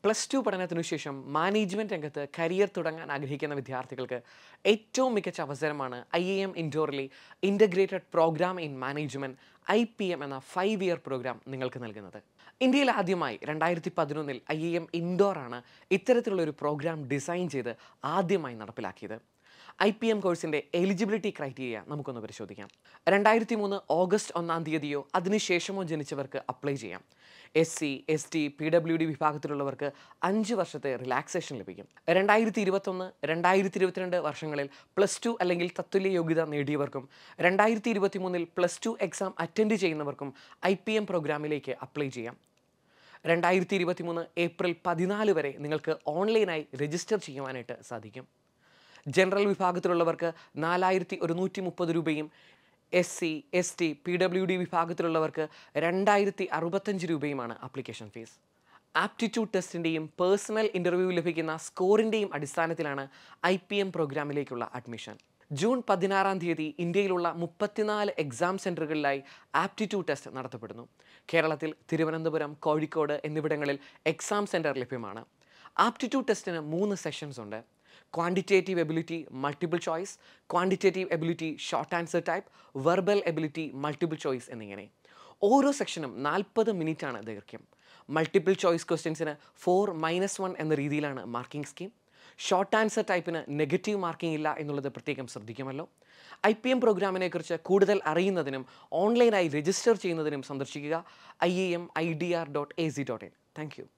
plus two പഠനത്തിനു ശേഷം management രംഗത്ത് career തുടങ്ങാൻ ആഗ്രഹിക്കുന്ന വിദ്യാർത്ഥികൾക്ക് ഏറ്റവും മികച്ച അവസരമാണ് ഐ എ എം ഇൻഡോറിലെ integrated programme in management I P M എന്ന ഫൈവ് ഇയർ പ്രോഗ്രാം നിങ്ങൾക്ക് നൽകുന്നത് ഇന്ത്യയിൽ ആദ്യമായി രണ്ടായിരത്തി പതിനൊന്നിൽ ഐ എ എം ഇൻഡോറാണ് ഇത്തരത്തിലുള്ള ഒരു പ്രോഗ്രാം ഡിസൈൻ ചെയ്ത് ആദ്യമായി നടപ്പിലാക്കിയത് ഐ പി എം കോഴ്സിൻ്റെ എലിജിബിലിറ്റി ക്രൈറ്റീരിയ നമുക്കൊന്ന് പരിശോധിക്കാം രണ്ടായിരത്തി മൂന്ന് ഓഗസ്റ്റ് ഒന്നാം തീയതിയോ അതിനുശേഷമോ ജനിച്ചവർക്ക് അപ്ലൈ ചെയ്യാം S C S T P W D വിഭാഗത്തിലുള്ളവർക്ക് അഞ്ച് വർഷത്തെ റിലാക്സേഷൻ ലഭിക്കും രണ്ടായിരത്തി ഇരുപത്തൊന്ന് രണ്ടായിരത്തി ഇരുപത്തിരണ്ട് വർഷങ്ങളിൽ പ്ലസ് ടു അല്ലെങ്കിൽ തത്തുല്യ യോഗ്യത നേടിയവർക്കും രണ്ടായിരത്തി ഇരുപത്തി മൂന്നിൽ പ്ലസ് ടു എക്സാം അറ്റൻഡ് ചെയ്യുന്നവർക്കും ഐ പി എം പ്രോഗ്രാമിലേക്ക് അപ്ലൈ ചെയ്യാം രണ്ടായിരത്തി ഇരുപത്തി മൂന്ന് ഏപ്രിൽ പതിനാല് വരെ നിങ്ങൾക്ക് ഓൺലൈനായി രജിസ്റ്റർ ചെയ്യുവാനായിട്ട് സാധിക്കും ജനറൽ വിഭാഗത്തിലുള്ളവർക്ക് നാലായിരത്തി ഒരുന്നൂറ്റി മുപ്പത് രൂപയും S C S T P W D വിഭാഗത്തിലുള്ളവർക്ക് രണ്ടായിരത്തി അറുപത്തഞ്ച് രൂപയുമാണ് ആപ്ലിക്കേഷൻ ഫീസ് ആപ്റ്റിറ്റ്യൂഡ് ടെസ്റ്റിൻ്റെയും പേഴ്സണൽ ഇൻ്റർവ്യൂ ലഭിക്കുന്ന സ്കോറിൻ്റെയും അടിസ്ഥാനത്തിലാണ് ഐ പി എം പ്രോഗ്രാമിലേക്കുള്ള അഡ്മിഷൻ ജൂൺ പതിനാറാം തീയതി ഇന്ത്യയിലുള്ള മുപ്പത്തിനാല് എക്സാം സെൻറ്ററുകളിലായി ആപ്റ്റിറ്റ്യൂഡ് ടെസ്റ്റ് നടത്തപ്പെടുന്നു കേരളത്തിൽ തിരുവനന്തപുരം കോഴിക്കോട് എന്നിവിടങ്ങളിൽ എക്സാം സെൻറ്റർ ലഭ്യമാണ് ആപ്റ്റിറ്റ്യൂഡ് ടെസ്റ്റിന് മൂന്ന് സെഷൻസ് ഉണ്ട് quantitative ability multiple choice quantitative ability short answer type verbal ability multiple choice എന്നിങ്ങനെ ഓരോ സെക്ഷനും നാൽപ്പത് ആണ് ദൈർഘ്യം മൾട്ടിപ്പിൾ ചോയ്സ് ക്വസ്റ്റ്യൻസിന് ഫോർ മൈനസ് വൺ എന്ന രീതിയിലാണ് മാർക്കിംഗ് സ്കീം ഷോർട്ട് ആൻസർ ടൈപ്പിന് നെഗറ്റീവ് മാർക്കിംഗ് ഇല്ല എന്നുള്ളത് പ്രത്യേകം ശ്രദ്ധിക്കുമല്ലോ ഐ പി എം പ്രോഗ്രാമിനെ കുറിച്ച് കൂടുതൽ അറിയുന്നതിനും ഓൺലൈനായി രജിസ്റ്റർ ചെയ്യുന്നതിനും സന്ദർശിക്കുക I A M I D R dot A C dot in thank U